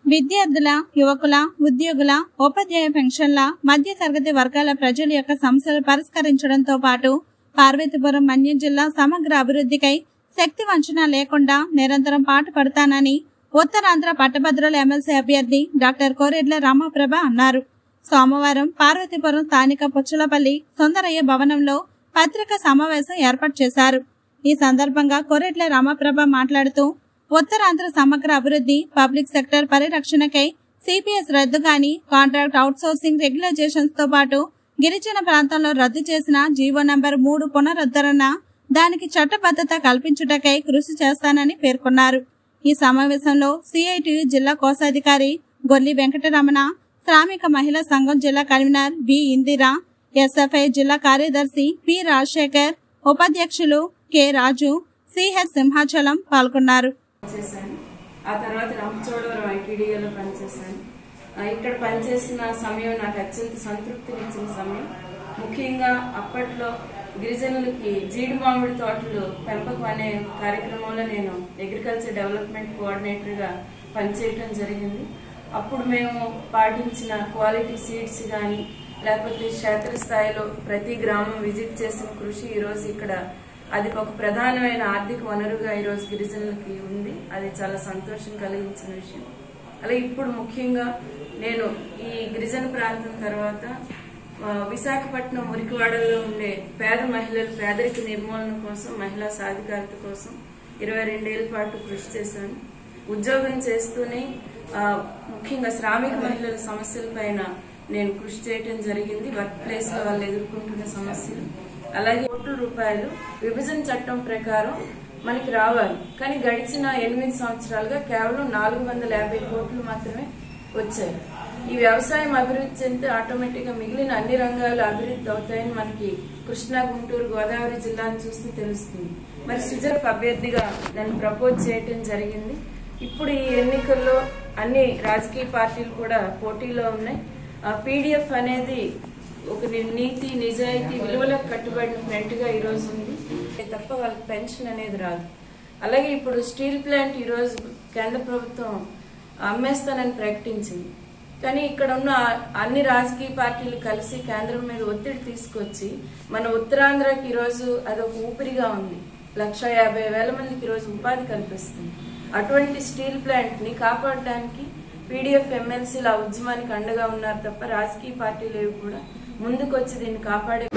విద్యార్థుల యువకుల ఉద్యోగుల ఉపాధ్యాయ పెన్షన్ల మధ్య తరగతి వర్గాల ప్రజల యొక్క సమస్యలు పరిష్కరించడంతో పాటు పార్వతీపురం మన్యం జిల్లా సమగ్ర అభివృద్ధికై శక్తి వంచన లేకుండా నిరంతరం పాటుపడతానని ఉత్తరాంధ్ర పట్టభద్రుల ఎమ్మెల్సీ అభ్యర్థి డాక్టర్ కోరెడ్ల రామప్రభ అన్నారు సోమవారం పార్వతీపురం స్థానిక పుచ్చలపల్లి సుందరయ్య భవనంలో పత్రికా సమావేశం ఏర్పాటు చేశారు ఈ సందర్భంగా కొరెట్ల రామప్రభ మాట్లాడుతూ ఉత్తరాంధ్ర సమగ్ర అభివృద్ధి పబ్లిక్ సెక్టర్ పరిరక్షణకై సిపిఎస్ రద్దు కాని కాంట్రాక్ట్ అవుట్సోర్సింగ్ రెగ్యులైజేషన్స్ తో పాటు గిరిజన ప్రాంతంలో రద్దు చేసిన జీవో నంబర్ మూడు పునరుద్ధరణ దానికి చట్టబద్ధత కల్పించుటకై కృషి చేస్తానని పేర్కొన్నారు ఈ సమావేశంలో సిఐటియు జిల్లా కోశాధికారి గొల్లి వెంకటరమణ శ్రామిక మహిళా సంఘం జిల్లా కన్వీనర్ బి ఇందిరా ఎస్ఎఫ్ఐ జిల్లా కార్యదర్శి పి రాజశేఖర్ ఉపాధ్యక్షులు కె రాజు సిహెచ్ సింహాచలం పాల్గొన్నారు చేశాను ఆ తర్వాత రంపచోడవరం ఐటీడీఏలో పనిచేశాను ఆ, ఇక్కడ పనిచేసిన సమయం నాకు అత్యంత సంతృప్తినిచ్చిన సమయం ముఖ్యంగా అప్పట్లో గిరిజనులకి జీడి మామిడి తోటలు పెంపకం అనే కార్యక్రమంలో నేను అగ్రికల్చర్ డెవలప్మెంట్ కోఆర్డినేటర్గా పనిచేయటం జరిగింది అప్పుడు మేము పాటించిన క్వాలిటీ సీడ్స్ కానీ లేకపోతే క్షేత్రస్థాయిలో ప్రతి గ్రామం విజిట్ చేసిన కృషి ఈరోజు ఇక్కడ అది ఒక ప్రధానమైన ఆర్థిక వనరుగా ఈరోజు గిరిజనులకి ఉంది అది చాలా సంతోషం కలిగించిన విషయం అలాగే ఇప్పుడు ముఖ్యంగా నేను ఈ గిరిజన ప్రాంతం తర్వాత ఆ, విశాఖపట్నం మురికివాడల్లో ఉండే పేద మహిళల పేదరిక నిర్మూలన కోసం మహిళా సాధికారత కోసం ఇరవై రెండేళ్ల పాటు కృషి చేశాను ఉద్యోగం చేస్తూనే ఆ, ముఖ్యంగా శ్రామిక మహిళల సమస్యల పైన నేను కృషి చేయటం జరిగింది వర్క్ ప్లేస్ లో వాళ్ళు ఎదుర్కొంటున్న సమస్యలు అలాగే కోట్ల రూపాయలు విభజన చట్టం ప్రకారం మనకి రావాలి కానీ గడిచిన ఎనిమిది సంవత్సరాలుగా కేవలం నాలుగు వందల యాభై కోట్లు మాత్రమే వచ్చాయి ఈ వ్యవసాయం అభివృద్ధి చెందితే ఆటోమేటిక్ గా మిగిలిన అన్ని రంగాలు అభివృద్ధి అవుతాయని మనకి కృష్ణా గుంటూరు గోదావరి జిల్లాను చూస్తే తెలుస్తుంది మరి సుజలకు అభ్యర్థిగా నన్ను ప్రపోజ్ చేయటం జరిగింది ఇప్పుడు ఈ ఎన్నికల్లో అన్ని రాజకీయ పార్టీలు కూడా పోటీలో ఉన్నాయి పీడిఎఫ్ అనేది ఒక ని- నీతి నిజాయితీ విలువలకు కట్టుబడిన ఫ్రంట్ గా ఈ రోజు ఉంది తప్ప వాళ్ళకి పెన్షన్ అనేది రాదు అలాగే ఇప్పుడు స్టీల్ ప్లాంట్ ఈ రోజు కేంద్ర ప్రభుత్వం అమ్మేస్తానని ప్రకటించింది కానీ ఇక్కడ ఉన్న అన్ని రాజకీయ పార్టీలు కలిసి కేంద్రం మీద ఒత్తిడి తీసుకొచ్చి మన ఉత్తరాంధ్రకి ఈరోజు అదొక ఊపిరిగా ఉంది లక్ష యాభై వేల మందికి ఈరోజు ఉపాధి కల్పిస్తుంది అటువంటి స్టీల్ ప్లాంట్ ని కాపాడడానికి పీడిఎఫ్ ఎమ్మెల్సీలు ఆ ఉద్యమానికి అండగా ఉన్నారు తప్ప రాజకీయ పార్టీలు ఏవి కూడా ముందుకొచ్చి దీన్ని కాపాడే